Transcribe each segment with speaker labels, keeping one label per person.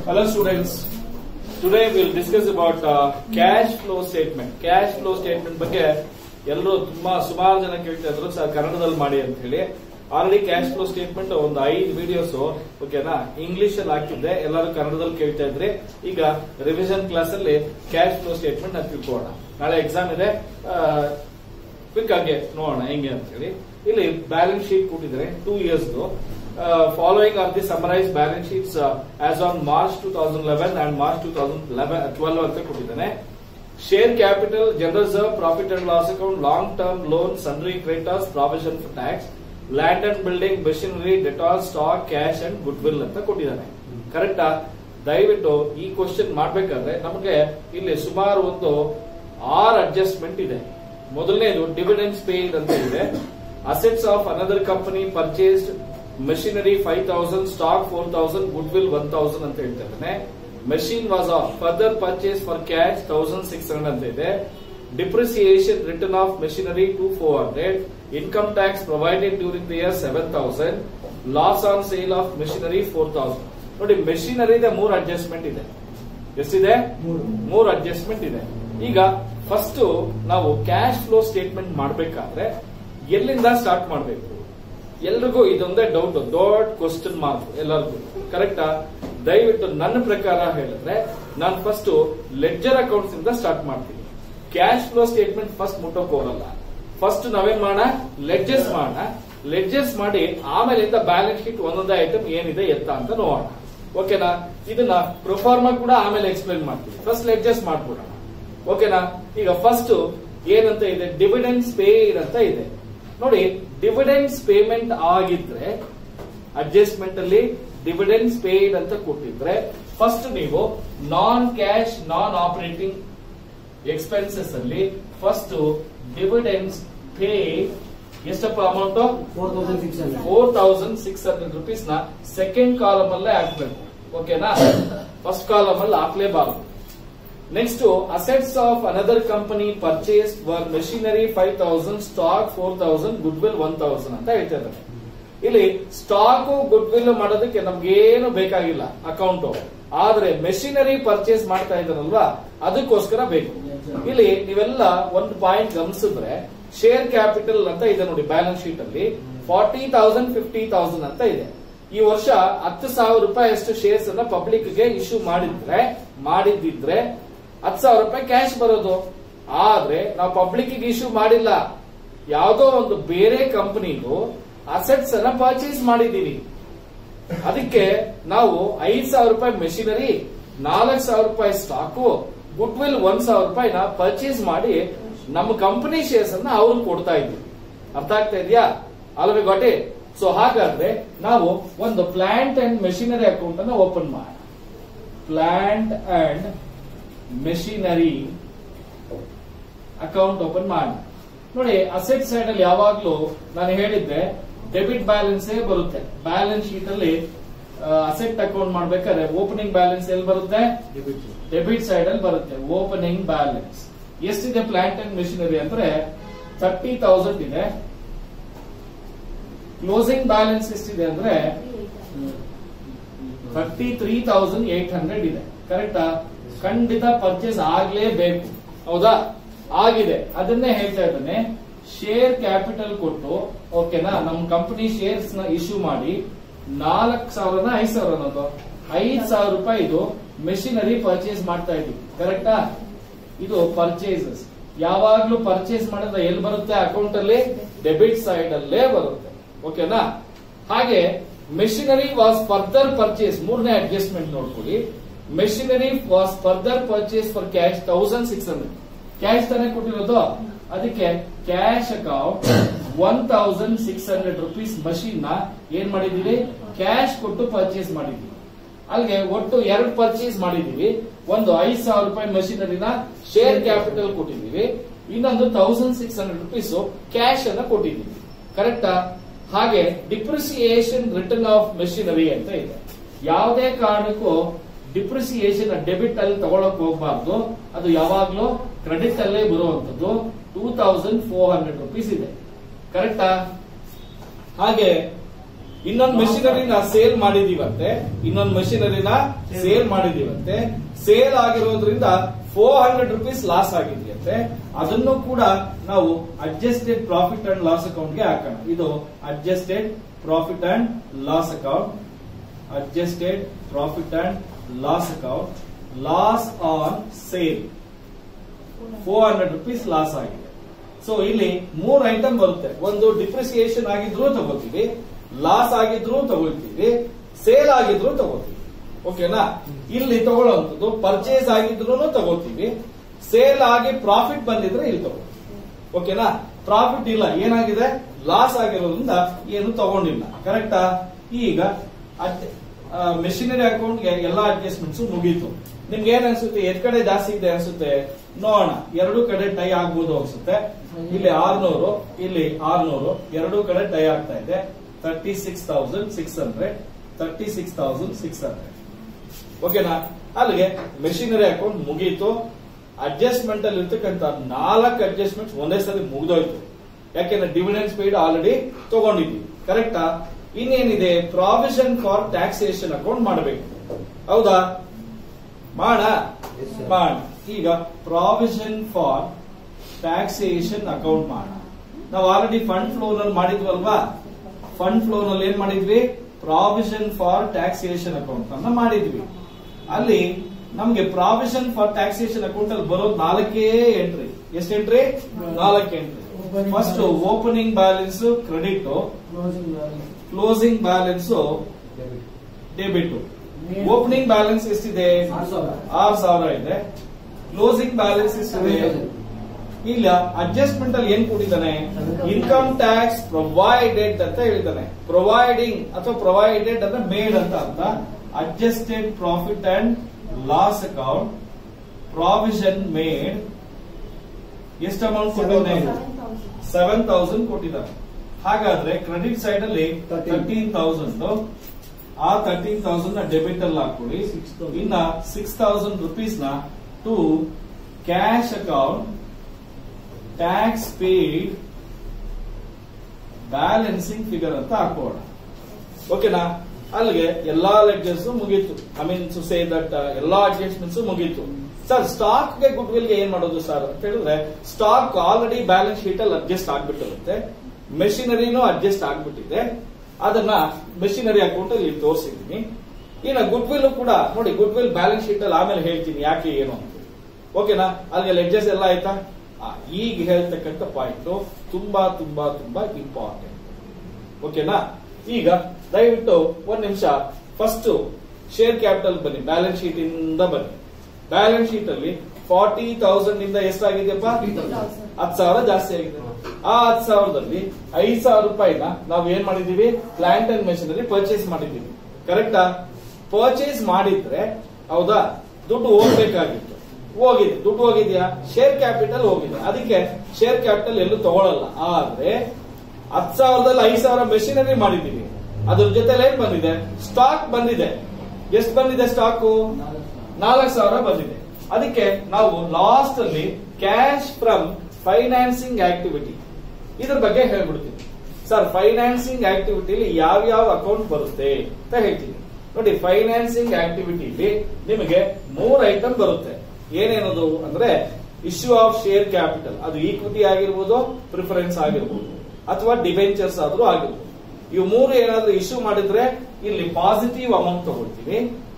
Speaker 1: Hello students. Today we'll discuss about uh, cash flow statement. Cash flow statement ಬಗ್ಗೆ ಎಲ್ಲರೂ ತುಂಬಾ ಸುಮಾರು ಜನ ಕೇಳ್ತಾ ಇದ್ರು ಸರ್ ಕನ್ನಡದಲ್ಲಿ ಮಾಡಿ ಅಂತ ಹೇಳಿ ಆಲ್ರೆಡಿ ಕ್ಯಾಶ್ ಫ್ಲೋ ಸ್ಟೇಟ್ಮೆಂಟ್ ಒಂದು ಐದು ವಿಡಿಯೋಸ್ ಓಕೆನಾ ಇಂಗ್ಲಿಷ್ ಅಲ್ಲಿ ಹಾಕಿದ್ದೆ ಎಲ್ಲರೂ ಕನ್ನಡದಲ್ಲಿ ಕೇಳ್ತಾ ಇದ್ರಿ ಈಗ ರಿವಿಷನ್ ಕ್ಲಾಸ್ ಅಲ್ಲಿ ಕ್ಯಾಶ್ ಫ್ಲೋ ಸ್ಟೇಟ್ಮೆಂಟ್ ನಾವು ತಿಳ್ಕೊಳ್ಳೋಣ ನಾಳೆ ಎಕ್ಸಾಮ್ ಇದೆ ಕ್ವಿಕ್ ಆಗಿ ನೋಡೋಣ ಹೆಂಗೆ ಅಂತ ಹೇಳಿ ಇಲ್ಲಿ ಬ್ಯಾಲೆನ್ಸ್ ಶೀಟ್ ಕೊಟ್ಟಿದ್ದಾರೆ two years following are the summarise balance sheets as on March two thousand eleven and March two thousand twelve ಅಂತ ಕೊಟ್ಟಿದ್ದಾನೆ share capital general reserve profit and loss account long term loan sundry creditors provision for tax land and building machinery ಡೆಟಾಲ್ stock cash and goodwill ಅಂತ ಕೊಟ್ಟಿದ್ದಾನೆ ಕರೆಕ್ಟಾ ದಯವಿಟ್ಟು ಈ question ಮಾಡ್ಬೇಕಾದ್ರೆ ನಮಗೆ ಇಲ್ಲಿ ಸುಮಾರು ಒಂದು ಆರ್ ಅಡ್ಜಸ್ಟ್ಮೆಂಟ್ ಇದೆ ಮೊದಲನೇದು ಡಿವಿಡೆನ್ಸ್ ಪೇಡ್ ಅಂತ ಇದೆ assets of another company purchased machinery five thousand stock four thousand goodwill one thousand ಅಂತ ಹೇಳ್ತಾ ಇದ್ದಾನೆ machine was of further purchase for cash thousand six hundred ಅಂತ ಇದೆ depreciation written off machinery to four hundred income tax provided during the year seven thousand loss on sale of machinery four thousand ನೋಡಿ machinery ಮೂರು adjustment ಇದೆ ಎಷ್ಟಿದೆ ಮೂರು adjustment ಇದೆ ಈಗ first ನಾವು ಕ್ಯಾಶ್ ಫ್ಲೋ ಸ್ಟೇಟ್ಮೆಂಟ್ ಮಾಡಬೇಕಾದ್ರೆ ಎಲ್ಲಿಂದ ಸ್ಟಾರ್ಟ್ ಮಾಡಬೇಕು ಎಲ್ರಿಗೂ ಇದೊಂದೇ ಡೌಟ್ ದೊಡ್ಡ ಕ್ವಶನ್ ಮಾರ್ಕ್ ಎಲ್ಲರಿಗೂ ಕರೆಕ್ಟಾ ದಯವಿಟ್ಟು ನನ್ನ ಪ್ರಕಾರ ಹೇಳಿದ್ರೆ ನಾನು ಫಸ್ಟ್ ಲೆಡ್ಜರ್ ಅಕೌಂಟ್ಸ್ ಇಂದ ಸ್ಟಾರ್ಟ್ ಮಾಡ್ತೀನಿ ಕ್ಯಾಶ್ ಫ್ಲೋ ಸ್ಟೇಟ್ಮೆಂಟ್ ಫಸ್ಟ್ ಮುಟ್ಟೋಕ್ ಹೋಗಲ್ಲ ಫಸ್ಟ್ ನಾವೇನ್ ಮಾಡೋಣ ಲೆಡ್ಜಸ್ ಮಾಡೋಣ ಲೆಡ್ಜಸ್ ಮಾಡಿ ಆಮೇಲಿಂದ ಬ್ಯಾಲೆನ್ಸ್ ಶೀಟ್ ಒಂದೊಂದೇ ಐಟಮ್ ಏನಿದೆ ಎತ್ತ ಅಂತ ನೋಡೋಣ ಓಕೆನಾ ಇದನ್ನ ಪ್ರೊಫಾರ್ಮಾ ಕೂಡ ಆಮೇಲೆ ಎಕ್ಸ್ಪ್ಲೈನ್ ಮಾಡ್ತೀವಿ ಫಸ್ಟ್ ಲೆಡ್ಜಸ್ ಮಾಡ್ಬಿಡೋಣ ಓಕೆನಾ ಈಗ ಫಸ್ಟ್ ಏನಂತ ಇದೆ ಡಿವಿಡೆನ್ಸ್ ಪೇಡ್ ಅಂತ ಇದೆ ನೋಡಿ ಡಿವಿಡೆನ್ಸ್ ಪೇಮೆಂಟ್ ಆಗಿದ್ರೆ ಅಡ್ಜಸ್ಟ್ಮೆಂಟ್ ಅಲ್ಲಿ ಡಿವಿಡೆನ್ಸ್ ಪೇಡ್ ಅಂತ ಕೊಟ್ಟಿದ್ರೆ ಫಸ್ಟ್ ನೀವು non cash non operating expenses ಅಲ್ಲಿ ಫಸ್ಟ್ ಡಿವಿಡೆನ್ಸ್ ಪೇ ಎಷ್ಟಪ್ಪ amount
Speaker 2: four thousand six hundred
Speaker 1: four thousand six hundred rupees ನ ಸೆಕೆಂಡ್ ಕಾಲಮ್ ಅಲ್ಲೇ ಹಾಕ್ಬೇಕು ಓಕೆನಾ ಫಸ್ಟ್ ಕಾಲಮ್ ಅಲ್ಲಿ ಹಾಕ್ಲೇಬಾರದು next assets of another company purchase ವರ್ machinery five thousand stock four thousand goodwill one thousand ಅಂತ ಹೇಳ್ತಾ ಇದ್ದಾರೆ ಇಲ್ಲಿ ಸ್ಟಾಕ್ ಗುಡ್ ವಿಲ್ ಮಾಡೋದಕ್ಕೆ ನಮ್ಗೇನು ಬೇಕಾಗಿಲ್ಲ ಅಕೌಂಟ್ ಆದ್ರೆ ಮೆಷಿನರಿ ಪರ್ಚೇಸ್ ಮಾಡ್ತಾ ಇದ್ದಾರಲ್ವಾ ಅದಕ್ಕೋಸ್ಕರ ಬೇಕು ಇಲ್ಲಿ ನೀವೆಲ್ಲ ಒಂದು ಪಾಯಿಂಟ್ ಗಮನಿಸಿದ್ರೆ ಶೇರ್ ಕ್ಯಾಪಿಟಲ್ ಅಂತ ಇದೆ ನೋಡಿ ಬ್ಯಾಲೆನ್ಸ್ ಶೀಟ್ ಅಲ್ಲಿ ಫಾರ್ಟಿ ತೌಸಂಡ್ ಫಿಫ್ಟಿ ತೌಸಂಡ್ ಅಂತ ಇದೆ ಈ ವರ್ಷ ಹತ್ತು ಸಾವಿರ ರೂಪಾಯಿ ಅಷ್ಟು ಶೇರ್ಸ್ ಅನ್ನ ಪಬ್ಲಿಕ್ ಗೆ ಇಶ್ಯೂ ಮಾಡಿದ್ರೆ ಮಾಡಿದ್ದಿದ್ರೆ ಹತ್ತು ಸಾವಿರ ರೂಪಾಯಿ ಕ್ಯಾಶ್ ಬರೋದು ಆದ್ರೆ ನಾವು ಪಬ್ಲಿಕ್ ಗೆ ಇಶ್ಯೂ ಮಾಡಿಲ್ಲ ಯಾವುದೋ ಒಂದು ಬೇರೆ ಕಂಪನಿಗೂ ಅಸೆಟ್ಸ್ ಅನ್ನ ಪರ್ಚೇಸ್ ಮಾಡಿದೀವಿ ಅದಕ್ಕೆ ನಾವು ಐದ್ ಸಾವಿರ ರೂಪಾಯಿ ಮೆಷಿನರಿ ನಾಲ್ಕು ಸಾವಿರ ರೂಪಾಯಿ ಸ್ಟಾಕು ಗುಡ್ ವಿಲ್ ಒಂದ್ ಸಾವಿರ ರೂಪಾಯಿನ ಪರ್ಚೇಸ್ ಮಾಡಿ ನಮ್ಮ ಕಂಪನಿ ಶೇರ್ಸ್ ಅನ್ನ ಅವ್ರಿಗೆ ಕೊಡ್ತಾ ಇದ್ವಿ ಅರ್ಥ ಆಗ್ತಾ ಇದೆಯಾ ಅಲ್ವೇ ಗಾಟಿ ಸೊ ಹಾಗಾದ್ರೆ ನಾವು ಒಂದು ಪ್ಲಾಂಟ್ ಅಂಡ್ ಮೆಷಿನರಿ ಅಕೌಂಟ್ ಅನ್ನ ಓಪನ್ ಮಾಡೋಣ plant and machinery account open ಮಾಡಿ ನೋಡಿ ಅಸೆಟ್ ಸೈಡ್ ಅಲ್ಲಿ ಯಾವಾಗ್ಲೂ ನಾನು ಹೇಳಿದ್ದೆ ಡೆಬಿಟ್ ಬ್ಯಾಲೆನ್ಸ್ ಬರುತ್ತೆ ಬ್ಯಾಲೆನ್ಸ್ ಶೀಟ್ ಅಲ್ಲಿ ಅಸೆಟ್ ಅಕೌಂಟ್ ಮಾಡ್ಬೇಕಾದ್ರೆ ಓಪನಿಂಗ್ ಬ್ಯಾಲೆನ್ಸ್ ಎಲ್ಲಿ ಬರುತ್ತೆ ಡೆಬಿಟ್ ಸೈಡ್ ಅಲ್ಲಿ ಬರುತ್ತೆ ಓಪನಿಂಗ್ ಬ್ಯಾಲೆನ್ಸ್ ಎಷ್ಟಿದೆ ಪ್ಲಾಂಟ್ ಅಂಡ್ ಮೆಷಿನರಿ ಅಂದ್ರೆ ತರ್ಟಿ ತೌಸಂಡ್ ಇದೆ ಕ್ಲೋಸಿಂಗ್ ಬ್ಯಾಲೆನ್ಸ್ ಎಷ್ಟಿದೆ ಅಂದ್ರೆ thirty three thousand eight hundred ಇದೆ ಕರೆಕ್ಟಾ ಖಂಡಿತ ಪರ್ಚೇಸ್ ಆಗ್ಲೇಬೇಕು ಹೌದಾ ಆಗಿದೆ ಅದನ್ನೇ ಹೇಳ್ತಾ ಇದ್ದಾನೆ ಶೇರ್ ಕ್ಯಾಪಿಟಲ್ ಕೊಟ್ಟು ಓಕೆನಾ ನಮ್ ಕಂಪನಿ ಶೇರ್ಸ್ ನ ಇಶ್ಯೂ ಮಾಡಿ ನಾಲ್ಕು ಸಾವಿರನ ಐದ್ ಸಾವಿರ ಅನ್ನೋದು ಐದ್ ಸಾವಿರ ರೂಪಾಯಿ ಇದು ಮೆಷಿನರಿ ಪರ್ಚೇಸ್ ಮಾಡ್ತಾ ಇದೀವಿ ಕರೆಕ್ಟಾ ಇದು ಪರ್ಚೇಸಸ್ ಯಾವಾಗ್ಲೂ ಪರ್ಚೇಸ್ ಮಾಡಿದ್ರೆ ಎಲ್ಲಿ ಬರುತ್ತೆ ಅಕೌಂಟ್ ಅಲ್ಲಿ ಡೆಬಿಟ್ ಸೈಡ್ ಅಲ್ಲೇ ಬರುತ್ತೆ ಓಕೆನಾ ಹಾಗೆ ಮೆಷಿನರಿ ವಾಸ್ ಫರ್ದರ್ ಪರ್ಚೇಸ್ ಮೂರನೇ ಅಡ್ಜಸ್ಟ್ಮೆಂಟ್ ನೋಡ್ಕೊಳ್ಳಿ machinery was further purchase for cash thousand six hundred cash ತಾನೇ ಕೊಟ್ಟಿರೋದು ಅದಕ್ಕೆ cash account one thousand six hundred rupees machine ನ ಏನ್ ಮಾಡಿದೀವಿ ಕ್ಯಾಶ್ ಕೊಟ್ಟು ಪರ್ಚೇಸ್ ಮಾಡಿದೀವಿ ಅಲ್ಲಿಗೆ ಒಟ್ಟು ಎರಡು ಪರ್ಚೇಸ್ ಮಾಡಿದೀವಿ ಒಂದು ಐದ್ ಸಾವಿರ ರೂಪಾಯಿ ಮಷಿನರಿನ ಶೇರ್ ಕ್ಯಾಪಿಟಲ್ ಕೊಟ್ಟಿದೀವಿ ಇನ್ನೊಂದು thousand six hundred rupees cash ಅನ್ನ ಕೊಟ್ಟಿದೀವಿ ಕರೆಕ್ಟಾ ಹಾಗೆ ಡಿಪ್ರಿಸಿಯೇಷನ್ ರಿಟರ್ನ್ ಆಫ್ ಮೆಷಿನರಿ ಅಂತ ಇದೆ ಯಾವುದೇ ಕಾರಣಕ್ಕೂ ಡಿಪ್ರಿಸಿಯೇಷನ್ ಡೆಬಿಟ್ ಅಲ್ಲಿ ತಗೊಳಕ್ ಹೋಗ್ಬಾರ್ದು ಅದು ಯಾವಾಗ್ಲೂ ಕ್ರೆಡಿಟ್ ಅಲ್ಲೇ ಬರುವಂತದ್ದು two thousand four hundred rupees ಇದೆ ಕರೆಕ್ಟಾ ಹಾಗೆ ಇನ್ನೊಂದು ಮೆಷಿನರಿನ ಸೇಲ್ ಮಾಡಿದೀವಂತೆ ಇನ್ನೊಂದು ಮೆಷಿನರಿನ ಸೇಲ್ ಮಾಡಿದೀವಂತೆ ಸೇಲ್ ಆಗಿರೋದ್ರಿಂದ ಫೋರ್ ಹಂಡ್ರೆಡ್ ರುಪೀಸ್ ಲಾಸ್ ಆಗಿದೆಯಂತೆ ಅದನ್ನು ಕೂಡ ನಾವು adjusted profit and loss account ಗೆ ಹಾಕೋಣ ಇದು adjusted profit and loss account adjusted profit and loss account loss on sale four hundred rupees loss ಆಗಿದೆ ಸೊ ಇಲ್ಲಿ ಮೂರ್ ಐಟಮ್ ಬರುತ್ತೆ ಒಂದು ಡಿಪ್ರಿಸಿಯೇಷನ್ ಆಗಿದ್ರು ತಗೋತೀವಿ ಲಾಸ್ ಆಗಿದ್ರು ತಗೊಳ್ತೀವಿ ಸೇಲ್ ಆಗಿದ್ರು ತಗೋತೀವಿ ಓಕೆನಾ ಇಲ್ಲಿ ತಗೊಳ್ಳೋಂಥದ್ದು ಪರ್ಚೇಸ್ ಆಗಿದ್ರು ತಗೋತೀವಿ ಸೇಲ್ ಆಗಿ ಪ್ರಾಫಿಟ್ ಬಂದಿದ್ರೆ ಇಲ್ಲಿ ತಗೋತೀವಿ ಓಕೆನಾ ಪ್ರಾಫಿಟ್ ಇಲ್ಲ ಏನಾಗಿದೆ ಲಾಸ್ ಆಗಿರೋದ್ರಿಂದ ಏನು ತಗೊಂಡಿಲ್ಲ ಕರೆಕ್ಟಾ ಈಗ ಮೆಷಿನರಿ ಅಕೌಂಟ್ಗೆ ಎಲ್ಲಾ ಅಡ್ಜಸ್ಟ್ಮೆಂಟ್ಸ್ ಮುಗೀತು ನಿಮ್ಗೆ ಏನ್ ಅನ್ಸುತ್ತೆ ಎದ್ ಕಡೆ ಜಾಸ್ತಿ ಇದೆ ಅನ್ಸುತ್ತೆ ನೋಡೋಣ ಎರಡು ಕಡೆ ಟೈ ಆಗ್ಬೋದು ಅನ್ಸುತ್ತೆ ಇಲ್ಲಿ ಆರ್ನೂರು ಇಲ್ಲಿ ಆರ್ನೂರು ಎರಡು ಕಡೆ ಟೈ ಆಗ್ತಾ ಇದೆ thirty six thousand six hundred thirty six thousand six hundred ಓಕೆನಾ ಅಲ್ಲಿಗೆ ಮೆಷಿನರಿ ಅಕೌಂಟ್ ಮುಗೀತು ಅಡ್ಜಸ್ಟ್ಮೆಂಟ್ ಅಲ್ಲಿ ಇರ್ತಕ್ಕಂಥ ನಾಲ್ಕು ಅಡ್ಜಸ್ಟ್ಮೆಂಟ್ ಒಂದೇ ಸರಿ ಮುಗ್ದೋಯ್ತು ಯಾಕೆಂದ್ರೆ ಡಿವಿಡೆನ್ಸ್ ಪೇಯ್ಡ್ ಆಲ್ರೆಡಿ ತಗೊಂಡಿದ್ವಿ ಕರೆಕ್ಟಾ ಇನ್ನೇನಿದೆ ಪ್ರಾವಿಷನ್ ಫಾರ್ ಟ್ಯಾಕ್ಸೇಷನ್ ಅಕೌಂಟ್ ಮಾಡಬೇಕು ಹೌದಾ ಮಾಡ
Speaker 2: Yes, sir.
Speaker 1: ಮಾಡ ಈಗ ಪ್ರಾವಿಷನ್ ಫಾರ್ ಟ್ಯಾಕ್ಸೇಷನ್ ಅಕೌಂಟ್ ಮಾಡ ನಾವು ಆಲ್ರೆಡಿ ಫಂಡ್ ಫ್ಲೋ ನಲ್ಲಿ ಮಾಡಿದ್ವಲ್ವಾ ಫಂಡ್ ಫ್ಲೋ ನಲ್ಲಿ ಏನ್ ಮಾಡಿದ್ವಿ ಪ್ರಾವಿಷನ್ ಫಾರ್ ಟ್ಯಾಕ್ಸೇಷನ್ ಅಕೌಂಟ್ ಅನ್ನ ಮಾಡಿದ್ವಿ ಅಲ್ಲಿ ನಮ್ಗೆ ಪ್ರಾವಿಷನ್ ಫಾರ್ ಟ್ಯಾಕ್ಸೇಷನ್ ಅಕೌಂಟ್ ಅಲ್ಲಿ ಬರೋದು ನಾಲ್ಕೇ ಎಂಟ್ರಿ ಎಷ್ಟು ಎಂಟ್ರಿ ನಾಲ್ಕು entry
Speaker 2: Opening
Speaker 1: first
Speaker 2: balance.
Speaker 1: Opening balance credit
Speaker 2: closing balance
Speaker 1: closing balance debit opening balance ಎಷ್ಟಿದೆ
Speaker 2: ಆರು ಸಾವಿರ.
Speaker 1: ಆರು ಸಾವಿರ ಇದೆ ಕ್ಲೋಸಿಂಗ್ ಬ್ಯಾಲೆನ್ಸ್ ಎಷ್ಟಿದೆ ಇಲ್ಲ ಅಡ್ಜಸ್ಟ್ಮೆಂಟ್ ಅಲ್ಲಿ ಏನ್ ಕೊಟ್ಟಿದ್ದಾನೆ ಇನ್ಕಮ್ ಟ್ಯಾಕ್ಸ್ ಪ್ರೊವೈಡೆಡ್ ಅಂತ ಹೇಳಿದ್ದಾನೆ ಪ್ರೊವೈಡಿಂಗ್ ಅಥವಾ ಪ್ರೊವೈಡೆಡ್ ಅಂದ್ರೆ ಮೇಡ್ ಅಂತ ಅರ್ಥ adjusted profit and loss account provision made ಎಷ್ಟು ಅಮೌಂಟ್ ಕೊಟ್ಟಿದ್ದಾನೆ ಸೆವೆನ್ ತೌಸಂಡ್ ಕೊಟ್ಟಿದ್ದಾರೆ ಹಾಗಾದ್ರೆ ಕ್ರೆಡಿಟ್ ಸೈಡ್ ಅಲ್ಲಿ
Speaker 2: Thirteen.
Speaker 1: ತರ್ಟೀನ್ ತೌಸಂಡ್ ಆ ತರ್ಟೀನ್ ತೌಸಂಡ್ ನ ಡೆಬಿಟ್ ಅಲ್ಲಿ ಹಾಕೊಳ್ಳಿ
Speaker 2: 6,000.
Speaker 1: ಇನ್ನ ಸಿಕ್ಸ್ ತೌಸಂಡ್ ರುಪೀಸ್ ನ to cash account tax paid balancing figure ಅಂತ ಹಾಕೋಣ ಓಕೆನಾ ಅಲ್ಲಿಗೆ ಎಲ್ಲಾ ಲೆಡ್ಜರ್ಸ್ ಮುಗೀತು I mean to say that ಎಲ್ಲಾ ಅಡ್ಜಸ್ಟ್ಮೆಂಟ್ಸ್ ಮುಗೀತು ಸರ್ ಸ್ಟಾಕ್ ಗೆ ಗುಡ್ ವಿಲ್ ಗೆ ಏನ್ ಮಾಡೋದು ಸರ್ ಅಂತ ಹೇಳಿದ್ರೆ ಸ್ಟಾಕ್ ಆಲ್ರೆಡಿ ಬ್ಯಾಲೆನ್ಸ್ ಶೀಟ್ ಅಲ್ಲಿ ಅಡ್ಜಸ್ಟ್ ಆಗ್ಬಿಟ್ಟಿರುತ್ತೆ ಮೆಷಿನರಿನೂ ಅಡ್ಜಸ್ಟ್ ಆಗ್ಬಿಟ್ಟಿದೆ ಅದನ್ನ ಮೆಷಿನರಿ ಅಕೌಂಟ್ ಅಲ್ಲಿ ತೋರಿಸಿದೀನಿ ಇನ್ನು ಗುಡ್ ವಿಲ್ ಕೂಡ ನೋಡಿ ಗುಡ್ ವಿಲ್ ಬ್ಯಾಲೆನ್ಸ್ ಶೀಟ್ ಅಲ್ಲಿ ಆಮೇಲೆ ಹೇಳ್ತೀನಿ ಯಾಕೆ ಏನು ಅಂತ ಓಕೆನಾ ಅಲ್ಲಿಗೆ ಲೆಡ್ಜಸ್ ಎಲ್ಲ ಆಯ್ತಾ ಆ, ಈಗ ಹೇಳ್ತಕ್ಕಂಥ ಪಾಯಿಂಟ್ ತುಂಬಾ ತುಂಬಾ ತುಂಬಾ ಇಂಪಾರ್ಟೆಂಟ್ ಓಕೆನಾ ಈಗ ದಯವಿಟ್ಟು ಒಂದ್ ನಿಮಿಷ ಫಸ್ಟ್ ಶೇರ್ ಕ್ಯಾಪಿಟಲ್ ಬನ್ನಿ ಬ್ಯಾಲೆನ್ಸ್ ಶೀಟ್ ಇಂದ ಬನ್ನಿ ಬ್ಯಾಲೆನ್ಸ್ ಶೀಟ್ ಅಲ್ಲಿ ಫಾರ್ಟಿ ತೌಸಂಡ್ ಇಂದ ಎಷ್ಟಾಗಿದೆಯಪ್ಪ ಹತ್ತು ಸಾವಿರ ಜಾಸ್ತಿ ಆಗಿದೆ ಆ ಹತ್ತು ಸಾವಿರದಲ್ಲಿ ಐದ್ ಸಾವಿರ ರೂಪಾಯಿನ ನಾವು ಏನ್ ಮಾಡಿದೀವಿ ಪ್ಲಾಂಟ್ ಅಂಡ್ ಮೆಷಿನರಿ ಪರ್ಚೇಸ್ ಮಾಡಿದೀವಿ ಕರೆಕ್ಟಾ ಪರ್ಚೇಸ್ ಮಾಡಿದ್ರೆ ಹೌದಾ ದುಡ್ಡು ಹೋಗ್ಬೇಕಾಗಿತ್ತು ಹೋಗಿದೆ ದುಡ್ಡು ಹೋಗಿದ್ಯಾ ಶೇರ್ ಕ್ಯಾಪಿಟಲ್ ಹೋಗಿದೆ ಅದಕ್ಕೆ ಶೇರ್ ಕ್ಯಾಪಿಟಲ್ ಎಲ್ಲೂ ತಗೊಳಲ್ಲ ಆದ್ರೆ ಹತ್ತು ಸಾವಿರದಲ್ಲಿ ಐದು ಸಾವಿರ ಮೆಷಿನರಿ ಮಾಡಿದೀವಿ ಅದ್ರ ಜೊತೆಲಿ ಏನ್ ಬಂದಿದೆ ಸ್ಟಾಕ್ ಬಂದಿದೆ ಎಷ್ಟು ಬಂದಿದೆ ಸ್ಟಾಕು ನಾಲ್ಕು ಸಾವಿರ ಬಂದಿದೆ ಅದಕ್ಕೆ ನಾವು ಲಾಸ್ಟ್ ಅಲ್ಲಿ ಕ್ಯಾಶ್ ಫ್ರಮ್ ಫೈನಾನ್ಸಿಂಗ್ ಆಕ್ಟಿವಿಟಿ ಇದ್ರ ಬಗ್ಗೆ ಹೇಳ್ಬಿಡ್ತೀನಿ ಸರ್ ಫೈನಾನ್ಸಿಂಗ್ ಆಕ್ಟಿವಿಟಿಲಿ ಯಾವ್ಯಾವ ಅಕೌಂಟ್ ಬರುತ್ತೆ ಅಂತ ಹೇಳ್ತೀನಿ ನೋಡಿ ಫೈನಾನ್ಸಿಂಗ್ ಆಕ್ಟಿವಿಟಿಲಿ ನಿಮಗೆ ಮೂರ್ ಐಟಮ್ ಬರುತ್ತೆ ಏನೇನದು ಅಂದ್ರೆ ಇಶ್ಯೂ ಆಫ್ ಶೇರ್ ಕ್ಯಾಪಿಟಲ್ ಅದು ಈಕ್ವಿಟಿ ಆಗಿರ್ಬೋದು ಪ್ರಿಫರೆನ್ಸ್ ಆಗಿರ್ಬೋದು ಅಥವಾ ಡಿಬೆಂಚರ್ಸ್ ಆದ್ರೂ ಆಗಿರ್ಬೋದು ಇವು ಮೂರು ಏನಾದ್ರೂ ಇಶ್ಯೂ ಮಾಡಿದ್ರೆ ಇಲ್ಲಿ ಪಾಸಿಟಿವ್ ಅಮೌಂಟ್ ತಗೊಳ್ತೀವಿ